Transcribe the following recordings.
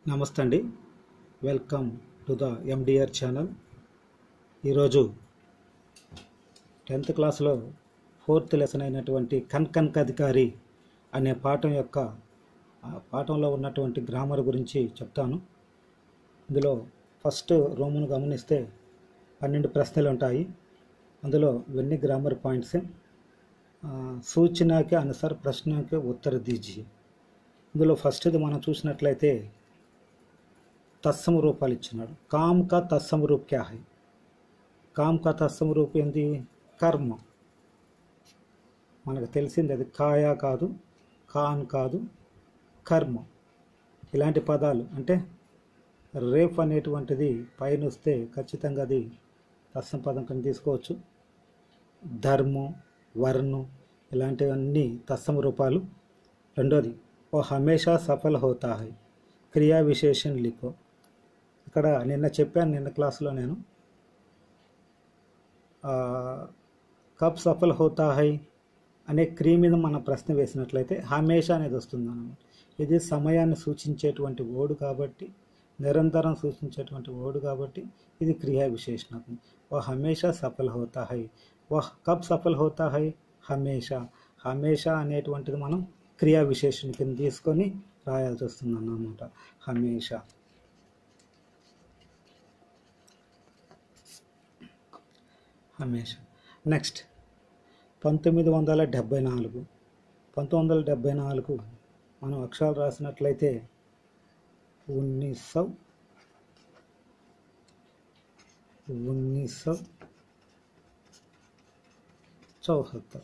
నమస్తే అండి welcome to the MDR channel ఈరోజు టెన్త్ క్లాస్లో ఫోర్త్ లెసన్ అయినటువంటి కన్కన్ అధికారి అనే పాఠం యొక్క ఆ పాఠంలో ఉన్నటువంటి గ్రామర్ గురించి చెప్తాను ఇందులో ఫస్ట్ రోమును గమనిస్తే పన్నెండు ప్రశ్నలు ఉంటాయి అందులో ఇవన్నీ గ్రామర్ పాయింట్సే ఆ, సూచనకి అనుసార్ ప్రశ్నకి ఉత్తర దీజియే ఇందులో ఫస్ట్ది మనం చూసినట్లయితే తత్సమ రూపాలు ఇచ్చినాడు కామ్ కా తత్సమ రూప్ క్యా హై కామ్ కా తత్సమ రూప్ ఏంది కర్మ మనకు తెలిసింది అది కాయా కాదు కాన్ కాదు కర్మ ఇలాంటి పదాలు అంటే రేప్ అనేటువంటిది పైన వస్తే ఖచ్చితంగా అది తత్సమ పదం కింద తీసుకోవచ్చు ధర్మం వర్ణం ఇలాంటివన్నీ తత్సమ రూపాలు రెండోది ఓ హమేషా సఫల్ హోతా హై క్రియా విశేషణ లిఖో ఇక్కడ నిన్న చెప్పాను నిన్న క్లాస్లో నేను ఆ, కబ్ సఫల్ హోతా హై అనే క్రియ మీద మనం ప్రశ్న వేసినట్లయితే హమేషా అనేది వస్తుంది అన్నమాట ఇది సమయాన్ని సూచించేటువంటి ఓడు కాబట్టి నిరంతరం సూచించేటువంటి ఓడు కాబట్టి ఇది క్రియా విశేషణం వह హమేషా సఫల్ హోతా హై వह కబ్ సఫల్ హోతా హై హమేషా హమేషా అనేటువంటిది మనం క్రియా విశేషణ కింద తీసుకొని రాయాల్సి వస్తుంది అన్నమాట హమేషా హమేషా నెక్స్ట్ పంతొమ్మిది వందల డెబ్భై నాలుగు పంతొమ్మిది వందల డెబ్భై నాలుగు మనం అక్షరాలు రాసినట్లయితే ఉన్నీస్ సౌ ఉన్నీస్ సౌ చౌహత్తర్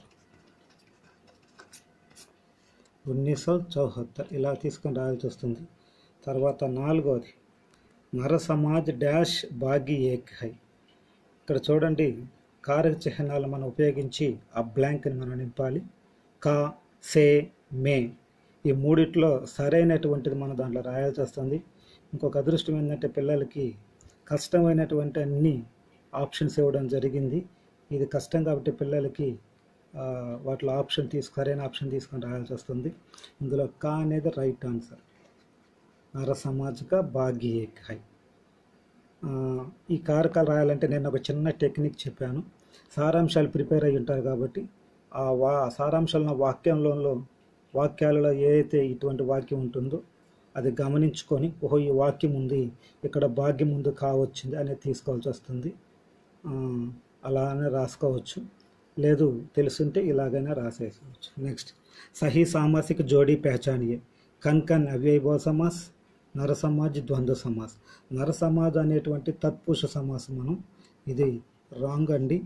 ఉన్నీస్ సౌ చౌహత్తర్ ఇలా తీసుకొని రాయాల్సి వస్తుంది తర్వాత నాలుగోది నర సమాజ్ డాష్ బాగి ఏక్ హై ఇక్కడ చూడండి కారక చిహ్నాలు మనం ఉపయోగించి ఆ బ్లాంక్ని మనం నింపాలి కా సే మే ఈ మూడిట్లో సరైనటువంటిది మనం దాంట్లో రాయాల్సి వస్తుంది ఇంకొక అదృష్టం ఏంటంటే పిల్లలకి కష్టమైనటువంటి అన్ని ఆప్షన్స్ ఇవ్వడం జరిగింది ఇది కష్టం కాబట్టి పిల్లలకి ఆ, వాటిలో ఆప్షన్ తీసుకు సరైన ఆప్షన్ తీసుకొని రాయాల్సి వస్తుంది ఇందులో కా అనేది రైట్ ఆన్సర్ నర సమాజిక భాగ్య ఏక్ హై ఆ, ఈ కారకాలు రాయాలంటే నేను ఒక చిన్న టెక్నిక్ చెప్పాను సారాంశాలు ప్రిపేర్ అయ్యి ఉంటారు కాబట్టి ఆ వా సారాంశాలను వాక్యంలో వాక్యాలలో ఏ అయితే ఇటువంటి వాక్యం ఉంటుందో అది గమనించుకొని ఓహో ఈ వాక్యం ఉంది ఇక్కడ భాగ్యం ముందు కావచ్చింది అనేది తీసుకోవాల్సి వస్తుంది ఆ, అలానే రాసుకోవచ్చు లేదు తెలుసుంటే ఇలాగైనా రాసేసుకోవచ్చు నెక్స్ట్ సహీ సామాసిక జోడీ పెహచానియే కన్ కన్ అవ్యయభవ సమాస్ నర సమాజ్ ద్వంద్వ సమాస్ నర సమాజ్ అనేటువంటి తత్పురుష సమాసం మనం ఇది రాంగ్ అండి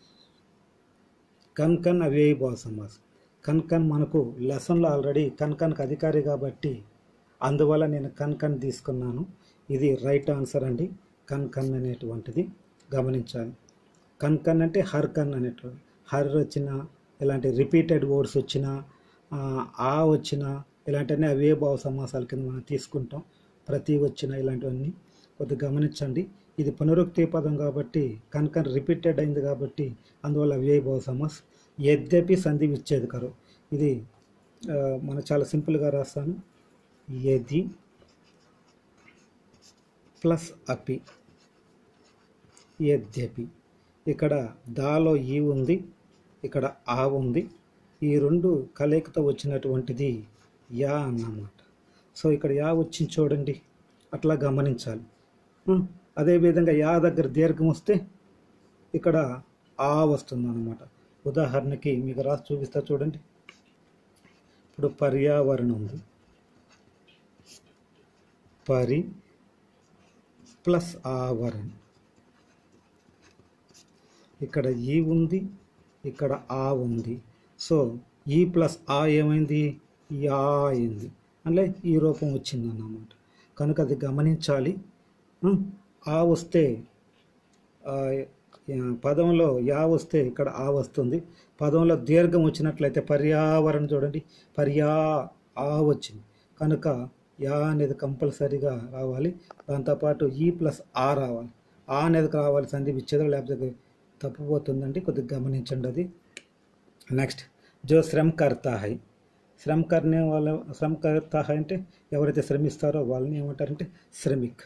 కన్ కన్ అవ్యయభవ సమాస్ కన్ కన్ మనకు లెసన్లో ఆల్రెడీ కన్ కన్కి అధికారి కాబట్టి అందువల్ల నేను కన్ కన్ తీసుకున్నాను ఇది రైట్ ఆన్సర్ అండి కన్ కన్ అనేటువంటిది గమనించాలి కన్ కన్ అంటే హర్ కన్ అనేటువంటి హర్ వచ్చిన ఇలాంటి రిపీటెడ్ వర్డ్స్ వచ్చిన ఆ, ఆ వచ్చిన ఇలాంటివన్నీ అవే భావ సమాసాల కింద మనం తీసుకుంటాం ప్రతి వచ్చిన ఇలాంటివన్నీ కొద్దిగా గమనించండి ఇది పునరుక్తి పదం కాబట్టి కన్ కన్ రిపీటెడ్ అయింది కాబట్టి అందువల్ల అవే భావ సమాస్ యద్యపి సంధి విచ్ఛేది కరు ఇది ఆ, మనం చాలా సింపుల్గా రాస్తాను యది ప్లస్ అపి యద్యపి ఇక్కడ దాలో ఈ ఉంది ఇక్కడ ఆ ఉంది ఈ రెండు కలయికతో వచ్చినటువంటిది యా అన్నమాట సో ఇక్కడ యా వచ్చింది చూడండి అట్లా గమనించాలి ఉం, అదేవిధంగా యా దగ్గర దీర్ఘం వస్తే ఇక్కడ ఆ వస్తుంది అన్నమాట ఉదాహరణకి మీకు రాసి చూపిస్తా చూడండి ఇప్పుడు పర్యావరణం ఉంది పరి ప్లస్ ఆవరణ ఇక్కడ ఈ ఉంది ఇక్కడ ఆ ఉంది సో ఈ ప్లస్ ఆ ఏమైంది యా అయింది అంటే ఈ రూపం వచ్చింది అన్నమాట కనుక అది గమనించాలి ఉం, ఆ వస్తే ఆ, ఆ, పదంలో యా వస్తే ఇక్కడ ఆ వస్తుంది పదంలో దీర్ఘం వచ్చినట్లయితే పర్యావరణం చూడండి పర్యా ఆ వచ్చింది కనుక యా అనేది కంపల్సరీగా రావాలి దాంతోపాటు ఈ ప్లస్ ఆ రావాలి ఆ అనేది రావాలి సంధి విచ్ఛేదం లేకపోతే తప్పిపోతుందండి కొద్దిగా గమనించండి అది నెక్స్ట్ జో శ్రమ్ కర్తా హై శ్రమ కర్నే వాళ్ళ శ్రమ కర్త అంటే ఎవరైతే శ్రమిస్తారో వాళ్ళని ఏమంటారంటే శ్రమిక్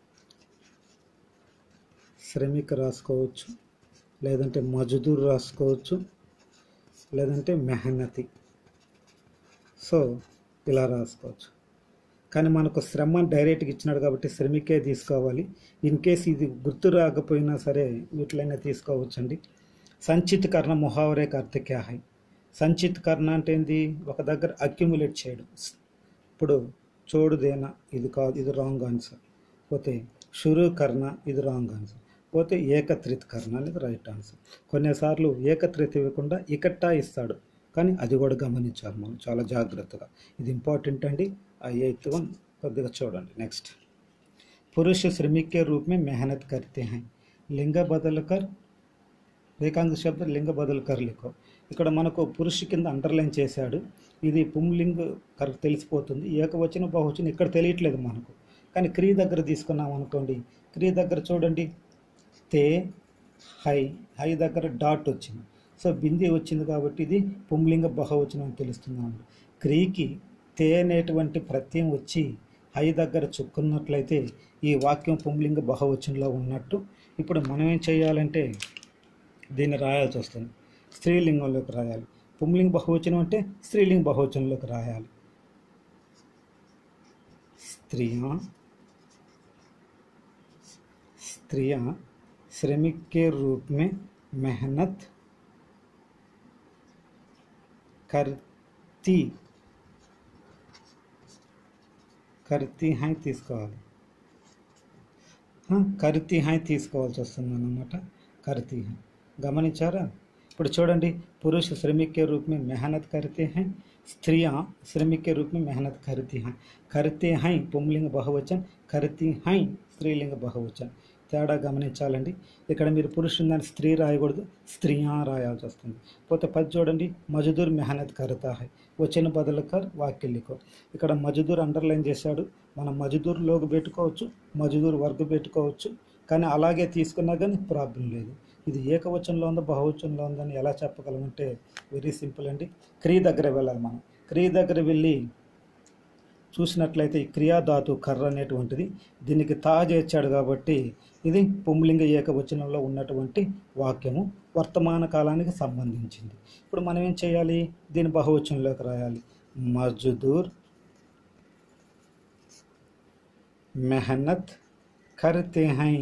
శ్రమిక్ రాసుకోవచ్చు లేదంటే మజదూర్ రాసుకోవచ్చు లేదంటే మెహనతి సో ఇలా రాసుకోవచ్చు కానీ మనకు శ్రమ డైరెక్ట్గా ఇచ్చినాడు కాబట్టి శ్రమికే తీసుకోవాలి ఇన్ కేస్ ఇది గుర్తు రాకపోయినా సరే వీటిలైనా తీసుకోవచ్చండి సంచిత్ కర్ణ ముహావరే కర్త క్యా హై సంచిత్ కర్ణ అంటే ఏంది ఒక దగ్గర అక్యుములేట్ చేయడం ఇప్పుడు చూడుదేనా ఇది కాదు ఇది రాంగ్ ఆన్సర్ పోతే షురు కర్ణ ఇది రాంగ్ ఆన్సర్ పోతే ఏకత్రిత్ కర్ణ అనేది రైట్ ఆన్సర్ కొన్నిసార్లు ఏకత్రిత్ ఇవ్వకుండా ఇకట్టా ఇస్తాడు కానీ అది కూడా గమనించాలి మనం చాలా జాగ్రత్తగా ఇది ఇంపార్టెంట్ అండి ఆ ఎయిత్ వన్ కొద్దిగా చూడండి నెక్స్ట్ पुरुष श्रमिक के रूप में मेहनत करते हैं लिंग बदल कर రేఖాంశ శబ్దం లింగ బదులు కర్ లిఖో ఇక్కడ మనకు పురుష కింద అండర్లైన్ చేశాడు ఇది పుంలింగ్ కర్ తెలిసిపోతుంది ఏకవచనం బహువచనం ఇక్కడ తెలియట్లేదు మనకు కానీ క్రియ దగ్గర తీసుకున్నాం అనుకోండి క్రియ దగ్గర చూడండి తే హై హై దగ్గర డాట్ వచ్చింది సో బింది వచ్చింది కాబట్టి ఇది పుంలింగ బహువచనం అని తెలుస్తున్నాము క్రియకి తే అనేటువంటి ప్రత్యయం వచ్చి హై దగ్గర చుక్కున్నట్లయితే ఈ వాక్యం పుంలింగ బహువచనంలో ఉన్నట్టు ఇప్పుడు మనం ఏం చేయాలంటే దీన్ని రాయాల్సి వస్తుంది స్త్రీలింగంలోకి రాయాలి పుంలింగ బహువచనం అంటే స్త్రీలింగ బహువచనంలోకి రాయాలి స్త్రియా स्त्रियां श्रमिक के रूप में मेहनत करती करती हैं తీసుకోవాలి కర్తీ హై తీసుకోవాల్సి వస్తుంది అన్నమాట కర్తీ హై గమనించారా ఇప్పుడు చూడండి పురుష శ్రమిక్ के रूप में मेहनत करते हैं स्त्रियां श्रमिक के रूप में मेहनत करती हैं करते हैं पुंलिंग बहुवचन करती हैं స్త్రీలింగ బహువచన్ తేడా గమనించాలండి ఇక్కడ మీరు పురుషుని దాన్ని స్త్రీ రాయకూడదు స్త్రీయా రాయాల్సి వస్తుంది పోతే పది చూడండి మజదూర్ మెహనత్ కరతా హై వచ్చిన బదులు కర్ వాక్యలికో ఇక్కడ మజదూర్ అండర్లైన్ చేశాడు మనం మజదూర్ లోగు పెట్టుకోవచ్చు మజదూర్ వర్గ్ పెట్టుకోవచ్చు కానీ అలాగే తీసుకున్నా కానీ ప్రాబ్లం లేదు ఇది ఏకవచనంలో ఉందో బహువచనంలో ఉందని ఎలా చెప్పగలమంటే వెరీ సింపుల్ అండి క్రియ దగ్గర వెళ్ళాలి మనం క్రియ దగ్గర వెళ్ళి చూసినట్లయితే ఈ క్రియాధాతు కర్ర అనేటువంటిది దీనికి తా చేర్చాడు కాబట్టి ఇది పుంలింగ ఏకవచనంలో ఉన్నటువంటి వాక్యము వర్తమాన కాలానికి సంబంధించింది ఇప్పుడు మనం ఏం చేయాలి దీని బహువచనంలోకి రాయాలి మజ్దూర్ మెహనత్ करते हैं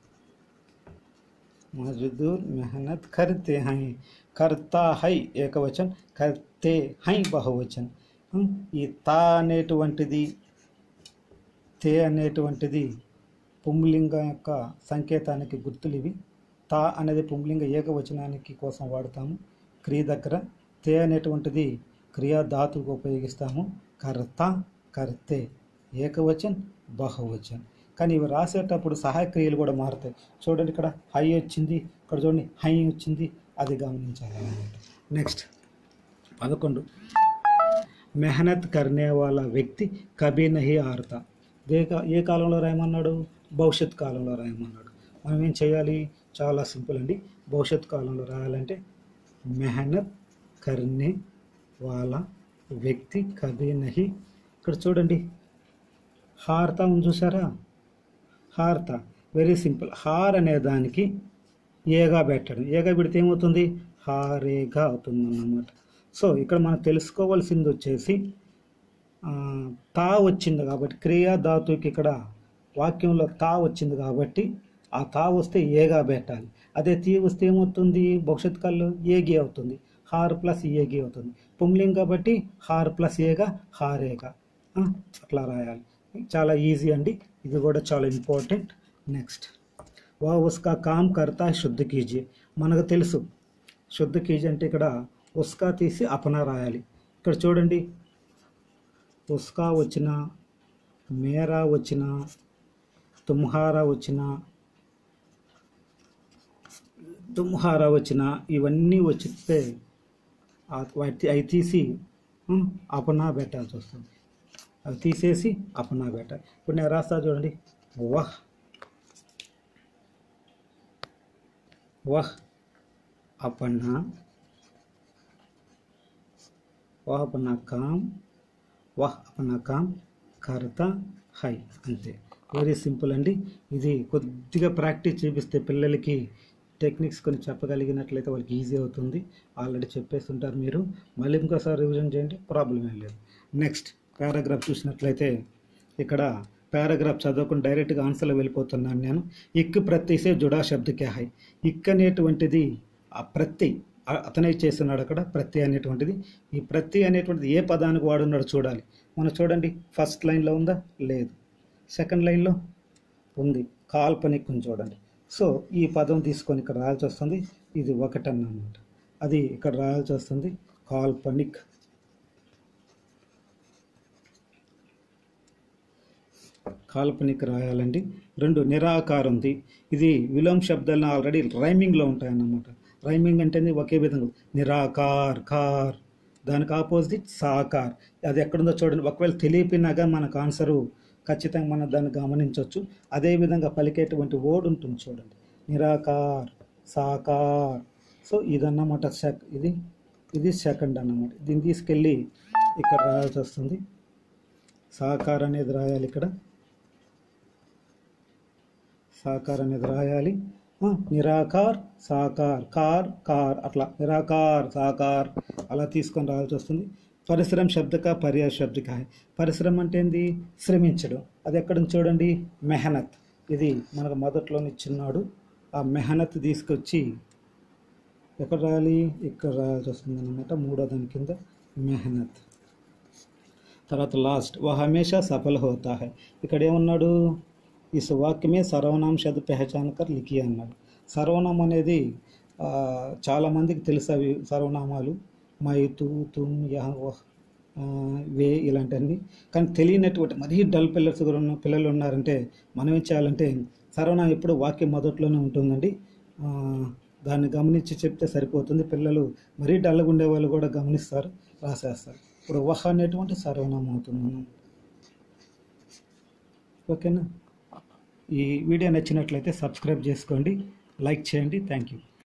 मजदूर मेहनत करते हैं करता है ఏకవచన్ करते हैं బహువచన్ ఉం, ఈ తా అనేటువంటిది తే అనేటువంటిది పుంలింగ యొక్క సంకేతానికి గుర్తులు ఇవి తా అనేది పుంలింగ ఏకవచనానికి కోసం వాడతాము క్రియ దగ్గర తే అనేటువంటిది క్రియాధాతువుకు ఉపయోగిస్తాము కర్త కర్తే ఏకవచన్ బహువచన్ కానీ ఇవి రాసేటప్పుడు సహాయ క్రియలు కూడా మారుతాయి చూడండి ఇక్కడ హై వచ్చింది ఇక్కడ చూడండి హై వచ్చింది అది గమనించాలి అన్నమాట నెక్స్ట్ పదకొండు మెహనత్ కర్నే వాళ్ళ వ్యక్తి కభీ నహి ఆరుతా ఏ కా- ఏ కాలంలో రాయమన్నాడు భవిష్యత్ కాలంలో రాయమన్నాడు మనం ఏం చేయాలి చాలా సింపుల్ అండి భవిష్యత్ కాలంలో రాయాలంటే మెహనత్ కర్నే వాళ్ళ వ్యక్తి కభీ నహి ఇక్కడ చూడండి హార్తా ఉంది చూసారా హార్తా వెరీ సింపుల్ హార్ అనే దానికి ఏగా పెట్టడం ఏగా పెడితే ఏమవుతుంది హారేగా అవుతుంది అన్నమాట సో ఇక్కడ మనం తెలుసుకోవాల్సింది వచ్చేసి ఆ, తా వచ్చింది కాబట్టి క్రియా ధాతువుకి ఇక్కడ వాక్యంలో తా వచ్చింది కాబట్టి ఆ తా వస్తే ఏగా పెట్టాలి అదే తీ వస్తే ఏమవుతుంది భవిష్యత్ కాలంలో ఏగి అవుతుంది హార్ ప్లస్ ఏగి అవుతుంది పుంలింగ్ కాబట్టి హార్ ప్లస్ ఏగా హారేగా ఆ, అట్లా రాయాలి చాలా ఈజీ అండి ఇది కూడా చాలా ఇంపార్టెంట్ నెక్స్ట్ వా ఉస్కా కామ్ కర్తా శుద్ధ కీజియే మనకు తెలుసు శుద్ధ కీజీ అంటే ఇక్కడ ఉస్కా తీసి అపనా రాయాలి ఇక్కడ చూడండి ఉస్కా వచ్చిన మేరా వచ్చిన తుమ్హారా వచ్చిన తుమ్హారా వచ్చిన ఇవన్నీ వచ్చితే ఆ- వాటి అవి తీసి ఉం, అపనా పెట్టాల్సి వస్తుంది అవి తీసేసి అపనా పెట్టాలి ఇప్పుడు నేను రాస్తా చూడండి వహ్ వహ్ अपना वह अपना काम వహ్ అపనా కామ్ కర్తా హై అంతే వెరీ సింపుల్ అండి ఇది కొద్దిగా ప్రాక్టీస్ చేపిస్తే పిల్లలకి టెక్నిక్స్ కొన్ని చెప్పగలిగినట్లయితే వాళ్ళకి ఈజీ అవుతుంది ఆల్రెడీ చెప్పేస్తుంటారు మీరు మళ్ళీ ఇంకోసారి రివిజన్ చేయండి ప్రాబ్లం ఏం లేదు నెక్స్ట్ పారాగ్రాఫ్ చూసినట్లయితే ఇక్కడ పారాగ్రాఫ్ చదవకుండా డైరెక్ట్గా ఆన్సర్లో వెళ్ళిపోతున్నాను నేను ఇక్ ప్రత్యసే జుడా శబ్ద క్యా హై ఇక్ అనేటువంటిది ఆ ప్రత్యయ్ ఆ- అతనే చేస్తున్నాడు అక్కడ ప్రత్యయ్ అనేటువంటిది ఈ ప్రత్యయ్ అనేటువంటిది ఏ పదానికి వాడున్నాడో చూడాలి మనం చూడండి ఫస్ట్ లైన్లో ఉందా లేదు సెకండ్ లైన్లో ఉంది కాల్పనిక్ ఉంది చూడండి సో ఈ పదం తీసుకొని ఇక్కడ రాయాల్సి వస్తుంది ఇది ఒకటి అన్నమాట అది ఇక్కడ రాయాల్సి వస్తుంది కాల్పనిక్ కాల్పనిక్ రాయాలండి రెండు నిరాకారం ఉంది ఇది విలోమ శబ్దాలను ఆల్రెడీ రైమింగ్లో ఉంటాయన్నమాట రైమింగ్ అంటే ఒకే విధంగా నిరాకార్ కార్ దానికి ఆపోజిట్ సాకార్ అది ఎక్కడుందో చూడండి ఒకవేళ తెలియపోయినాగా మనకు ఆన్సరు ఖచ్చితంగా మనం దాన్ని గమనించవచ్చు అదేవిధంగా పలికేటువంటి ఓడ్ ఉంటుంది చూడండి నిరాకార్ సాకార్ సో ఇదన్నమాట సెక్ ఇది ఇది సెకండ్ అన్నమాట దీన్ని తీసుకెళ్ళి ఇక్కడ రాయాల్సి వస్తుంది సాకార్ అనేది రాయాలి ఇక్కడ సాకార్ అనేది రాయాలి ఆ, నిరాకార్ సాకార్ కార్ కార్ అట్లా నిరాకార్ సాకార్ అలా తీసుకొని రావాల్సి వస్తుంది పరిశ్రమ శబ్దక పర్యాయ శబ్దక హై. పరిశ్రమ అంటే ఏంది శ్రమించడం అది ఎక్కడ ఉంది చూడండి మెహనత్ ఇది మనకు మొదట్లోనే ఇచ్చిన్నాడు ఆ మెహనత్ తీసుకొచ్చి ఎక్కడ రాయాలి ఇక్కడ రాయాల్సి వస్తుంది అనమాట మూడో దాని కింద మెహనత్ తర్వాత లాస్ట్ వह हमेशा सफल होता है ఇక్కడ ఏమన్నాడు ఈ వాక్యమే సర్వనామ శబ్ద పెహచాన్ కర్ లిఖి అన్నాడు సర్వనామం అనేది ఆ, చాలా మందికి తెలుసు అవి సర్వనామాలు మై తూ తుమ్ యహ వహ్ ఆ, వే ఇలాంటివన్నీ కానీ తెలియనటువంటి మరీ డల్ పిల్లర్స్ కూడా ఉన్న పిల్లలు ఉన్నారంటే మనం ఏం చేయాలంటే సర్వనామం ఎప్పుడు వాక్యం మొదట్లోనే ఉంటుందండి ఆ, దాన్ని గమనించి చెప్తే సరిపోతుంది పిల్లలు మరీ డల్గా ఉండే వాళ్ళు కూడా గమనిస్తారు రాసేస్తారు ఇప్పుడు వహ అనేటువంటి సర్వనామం అవుతుంది మనం ఓకేనా ఈ వీడియో నచ్చినట్లయితే సబ్స్క్రైబ్ చేసుకోండి లైక్ చేయండి థ్యాంక్ యూ